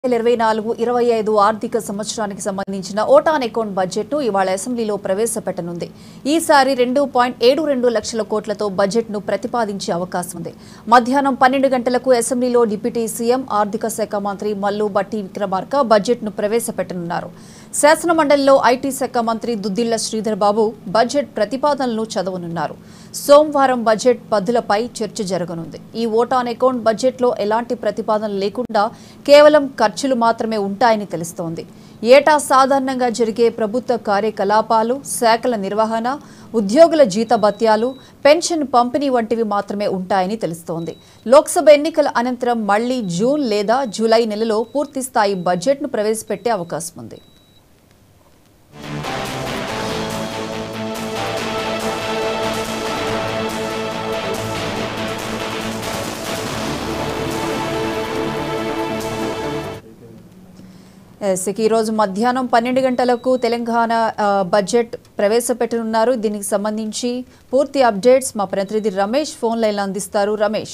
వేల ఇరవై నాలుగు ఇరవై ఐదు ఆర్థిక సంవత్సరానికి సంబంధించిన ఓటాన్ అకౌంట్ బడ్జెట్ను ఇవాళ అసెంబ్లీలో ప్రవేశపెట్టనుంది ఈసారి రెండు పాయింట్ ఏడు రెండు లక్షల కోట్లతో బడ్జెట్ను ప్రతిపాదించే అవకాశం ఉంది మధ్యాహ్నం పన్నెండు గంటలకు అసెంబ్లీలో డిప్యూటీ సీఎం ఆర్థిక శాఖ మంత్రి మల్లు బట్టి విక్రమార్క బడ్జెట్ను ప్రవేశపెట్టనున్నారు శాసన మండలిలో ఐటీ శాఖ మంత్రి దుద్దిళ్ల శ్రీధర్ బాబు బడ్జెట్ ప్రతిపాదనలను చదవనున్నారు సోమవారం బడ్జెట్ పద్ధులపై చర్చ జరగనుంది ఈ ఓటాన్ అకౌంట్ బడ్జెట్లో ఎలాంటి ప్రతిపాదన లేకుండా కేవలం ఖర్చులు మాత్రమే ఉంటాయని తెలుస్తోంది ఏటా సాధారణంగా జరిగే ప్రభుత్వ కార్యకలాపాలు శాఖల నిర్వహణ ఉద్యోగుల జీతభత్యాలు పెన్షన్ పంపిణీ వంటివి మాత్రమే ఉంటాయని తెలుస్తోంది లోక్సభ ఎన్నికల అనంతరం మళ్లీ జూన్ లేదా జూలై నెలలో పూర్తిస్థాయి బడ్జెట్ను ప్రవేశపెట్టే అవకాశం ఉంది ఎస్, ఇక ఈరోజు మధ్యాహ్నం పన్నెండు గంటలకు తెలంగాణ ఆ, బడ్జెట్ ప్రవేశపెట్టనున్నారు దీనికి సంబంధించి పూర్తి అప్డేట్స్ మా ప్రతినిధి రమేష్ ఫోన్ లైన్లో అందిస్తారు రమేష్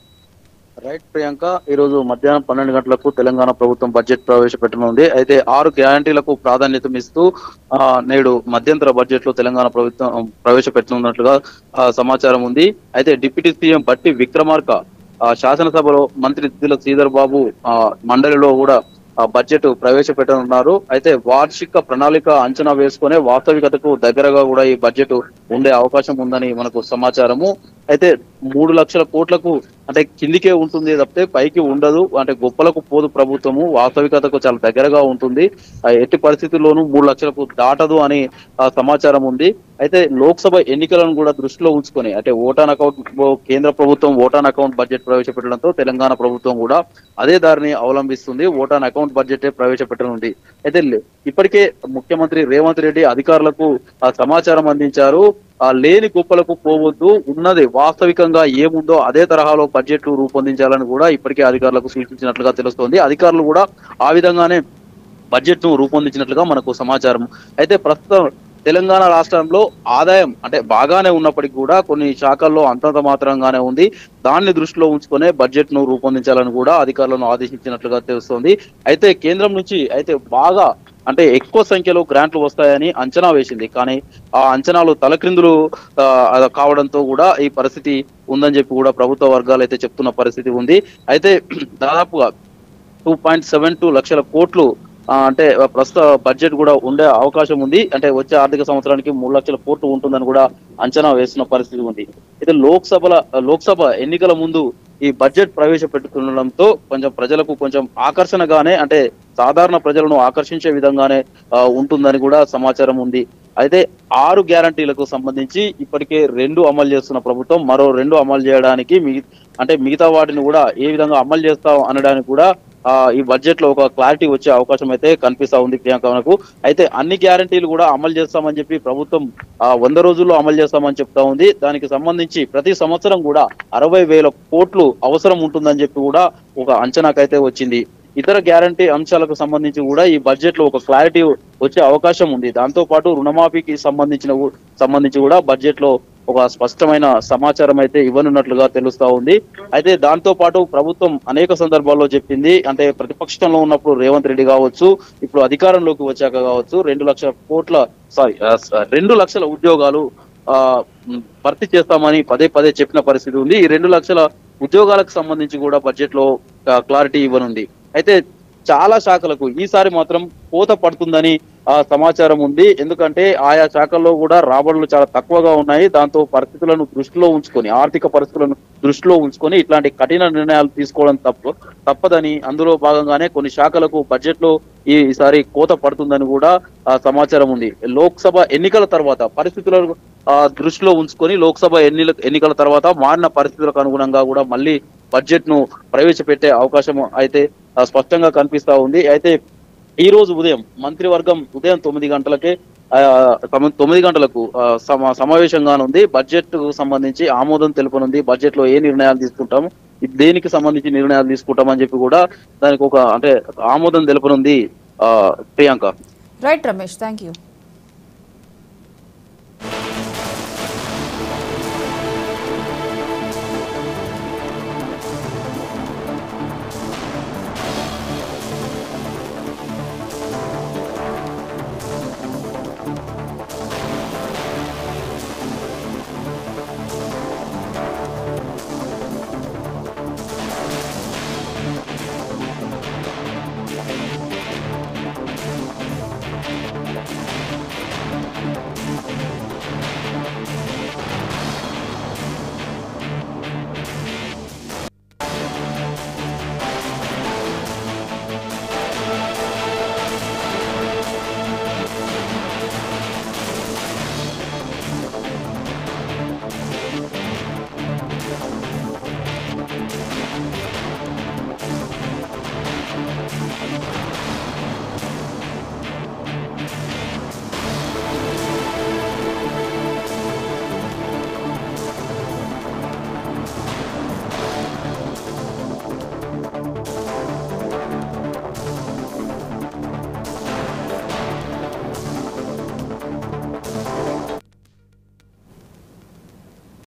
రైట్ ప్రియాంక ఈ రోజు మధ్యాహ్నం పన్నెండు గంటలకు తెలంగాణ ప్రభుత్వం బడ్జెట్ ప్రవేశపెట్టనుంది అయితే ఆరు గ్యారంటీలకు ప్రాధాన్యత ఇస్తూ ఆ, నేడు మధ్యంతర బడ్జెట్ లో తెలంగాణ ప్రభుత్వం ప్రవేశపెట్టనున్నట్లుగా ఆ, సమాచారం ఉంది అయితే డిప్యూటీ సీఎం బట్టి విక్రమార్క ఆ, శాసనసభలో మంత్రి దిల శ్రీధర్ బాబు ఆ, మండలిలో కూడా ఆ, బడ్జెట్ ప్రవేశపెట్టనున్నారు అయితే వార్షిక ప్రణాళిక అంచనా వేసుకునే వాస్తవికతకు దగ్గరగా కూడా ఈ బడ్జెట్ ఉండే అవకాశం ఉందని మనకు సమాచారము అయితే మూడు లక్షల కోట్లకు అంటే కిందికే ఉంటుంది తప్పితే పైకి ఉండదు అంటే గొప్పలకు పోదు ప్రభుత్వము వాస్తవికతకు చాలా దగ్గరగా ఉంటుంది ఆ ఎట్టి పరిస్థితుల్లోనూ మూడు లక్షలకు దాటదు అని ఆ, సమాచారం ఉంది అయితే లోక్సభ ఎన్నికలను కూడా దృష్టిలో ఉంచుకొని అంటే ఓటాన్ అకౌంట్ కేంద్ర ప్రభుత్వం ఓటాన్ అకౌంట్ బడ్జెట్ ప్రవేశపెట్టడంతో తెలంగాణ ప్రభుత్వం కూడా అదే దారిని అవలంబిస్తుంది ఓటాన్ అకౌంట్ బడ్జెట్ ప్రవేశపెట్టనుంది అయితే లే- ఇప్పటికే ముఖ్యమంత్రి రేవంత్ రెడ్డి అధికారులకు ఆ సమాచారం అందించారు ఆ లేని కుప్పలకు పోవద్దు ఉన్నది వాస్తవికంగా ఏముందో అదే తరహాలో బడ్జెట్లు రూపొందించాలని కూడా ఇప్పటికే అధికారులకు సూచించినట్లుగా తెలుస్తోంది అధికారులు కూడా ఆ విధంగానే బడ్జెట్ ను రూపొందించినట్లుగా మనకు సమాచారం అయితే ప్రస్తుతం తెలంగాణ రాష్ట్రంలో ఆదాయం అంటే బాగానే ఉన్నప్పటికీ కూడా కొన్ని శాఖల్లో అంతంత మాత్రంగానే ఉంది దాన్ని దృష్టిలో ఉంచుకునే బడ్జెట్ ను రూపొందించాలని కూడా అధికారులను ఆదేశించినట్లుగా తెలుస్తోంది అయితే కేంద్రం నుంచి అయితే బాగా అంటే ఎక్కువ సంఖ్యలో గ్రాంట్లు వస్తాయని అంచనా వేసింది కానీ ఆ అంచనాలు తలక్రిందులు ఆ, అది కావడంతో కూడా ఈ పరిస్థితి ఉందని చెప్పి కూడా ప్రభుత్వ వర్గాలు అయితే చెప్తున్న పరిస్థితి ఉంది అయితే దాదాపుగా టూ పాయింట్ సెవెన్ టూ లక్షల కోట్లు ఆ, అంటే ప్రస్తుత బడ్జెట్ కూడా ఉండే అవకాశం ఉంది అంటే వచ్చే ఆర్థిక సంవత్సరానికి మూడు లక్షల కోట్లు ఉంటుందని కూడా అంచనా వేస్తున్న పరిస్థితి ఉంది అయితే లోక్సభల లోక్సభ ఎన్నికల ముందు ఈ బడ్జెట్ ప్రవేశపెట్టుతుండడంతో కొంచెం ప్రజలకు కొంచెం ఆకర్షణగానే అంటే సాధారణ ప్రజలను ఆకర్షించే విధంగానే ఆ, ఉంటుందని కూడా సమాచారం ఉంది అయితే ఆరు గ్యారంటీలకు సంబంధించి ఇప్పటికే రెండు అమలు చేస్తున్న ప్రభుత్వం మరో రెండు అమలు చేయడానికి మిగి అంటే మిగతా వాటిని కూడా ఏ విధంగా అమలు చేస్తాం అనడానికి కూడా ఆ, ఈ బడ్జెట్ లో ఒక క్లారిటీ వచ్చే అవకాశం అయితే కనిపిస్తా ఉంది ప్రియాంక మనకు అయితే అన్ని గ్యారంటీలు కూడా అమలు చేస్తామని చెప్పి ప్రభుత్వం ఆ, వంద రోజుల్లో అమలు చేస్తామని చెప్తా ఉంది దానికి సంబంధించి ప్రతి సంవత్సరం కూడా అరవై వేల కోట్లు అవసరం ఉంటుందని చెప్పి కూడా ఒక అంచనాకైతే వచ్చింది ఇతర గ్యారంటీ అంశాలకు సంబంధించి కూడా ఈ బడ్జెట్ లో ఒక క్లారిటీ వచ్చే అవకాశం ఉంది దాంతో పాటు రుణమాఫీకి సంబంధించిన గు- సంబంధించి కూడా బడ్జెట్ లో ఒక స్పష్టమైన సమాచారం అయితే ఇవ్వనున్నట్లుగా తెలుస్తా ఉంది అయితే దాంతో పాటు ప్రభుత్వం అనేక సందర్భాల్లో చెప్పింది అంటే ప్రతిపక్షంలో ఉన్నప్పుడు రేవంత్ రెడ్డి కావచ్చు ఇప్పుడు అధికారంలోకి వచ్చాక కావచ్చు రెండు లక్షల కోట్ల సారీ రెండు లక్షల ఉద్యోగాలు ఆ మ్, భర్తీ చేస్తామని పదే పదే చెప్పిన పరిస్థితి ఉంది ఈ రెండు లక్షల ఉద్యోగాలకు సంబంధించి కూడా బడ్జెట్ లో ఆ, క్లారిటీ ఇవ్వనుంది అయితే చాలా శాఖలకు ఈసారి మాత్రం కోత పడుతుందని ఆ సమాచారం ఉంది ఎందుకంటే ఆయా శాఖల్లో కూడా రాబడులు చాలా తక్కువగా ఉన్నాయి దాంతో పరిస్థితులను దృష్టిలో ఉంచుకొని ఆర్థిక పరిస్థితులను దృష్టిలో ఉంచుకొని ఇట్లాంటి కఠిన నిర్ణయాలు తీసుకోవడం తప్ప తప్పదని అందులో భాగంగానే కొన్ని శాఖలకు బడ్జెట్ లో ఈసారి కోత పడుతుందని కూడా ఆ సమాచారం ఉంది లోక్సభ ఎన్నికల తర్వాత పరిస్థితులను ఆ దృష్టిలో ఉంచుకొని లోక్సభ ఎన్నిల ఎన్నికల తర్వాత మారిన పరిస్థితులకు అనుగుణంగా కూడా మళ్ళీ బడ్జెట్ ను ప్రవేశపెట్టే అవకాశం అయితే ఆ, స్పష్టంగా కనిపిస్తా ఉంది అయితే ఈ రోజు ఉదయం మంత్రివర్గం ఉదయం తొమ్మిది గంటలకే ఆ, తొమ్మిది తొమ్మిది గంటలకు ఆ, సమ సమావేశంగానుంది బడ్జెట్ కు సంబంధించి ఆమోదం తెలుపనుంది బడ్జెట్ లో ఏ నిర్ణయాలు తీసుకుంటాము ఇది దేనికి సంబంధించి నిర్ణయాలు తీసుకుంటామని చెప్పి కూడా దానికి ఒక అంటే ఆమోదం తెలుపనుంది ఆ, Priyanka right Ramesh thank you